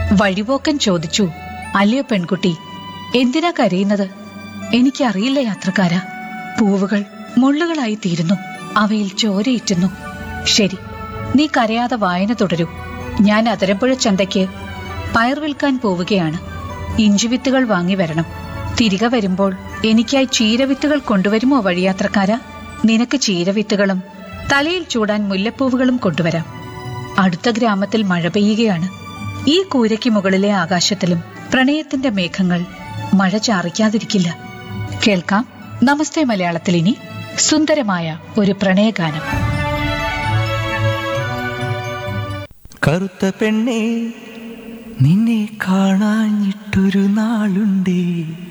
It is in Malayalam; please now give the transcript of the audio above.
വഴിപോക്കൻ ചോദിച്ചു അല്ലയോ പെൺകുട്ടി എന്തിനാ കരയുന്നത് എനിക്കറിയില്ല യാത്രക്കാരാ പൂവുകൾ മുള്ളുകളായി തീരുന്നു അവയിൽ ചോരയിറ്റുന്നു ശരി നീ കരയാതെ വായന തുടരൂ ഞാൻ അതിരപ്പുഴ ചന്തയ്ക്ക് പയർ വിൽക്കാൻ പോവുകയാണ് ഇഞ്ചിവിത്തുകൾ വാങ്ങി വരണം തിരികെ വരുമ്പോൾ എനിക്കായി ചീരവിത്തുകൾ കൊണ്ടുവരുമോ വഴിയാത്രക്കാരാ നിനക്ക് ചീരവിത്തുകളും തലയിൽ ചൂടാൻ മുല്ലപ്പൂവുകളും കൊണ്ടുവരാം അടുത്ത ഗ്രാമത്തിൽ മഴ പെയ്യുകയാണ് ഈ കൂരയ്ക്ക് മുകളിലെ ആകാശത്തിലും പ്രണയത്തിന്റെ മേഘങ്ങൾ മഴ ചാറിക്കാതിരിക്കില്ല കേൾക്കാം നമസ്തേ മലയാളത്തിൽ ഇനി സുന്ദരമായ ഒരു പ്രണയഗാനം കറുത്ത പെണ്ണേ നിന്നെ കാണാഞ്ഞിട്ടൊരു നാളുണ്ടേ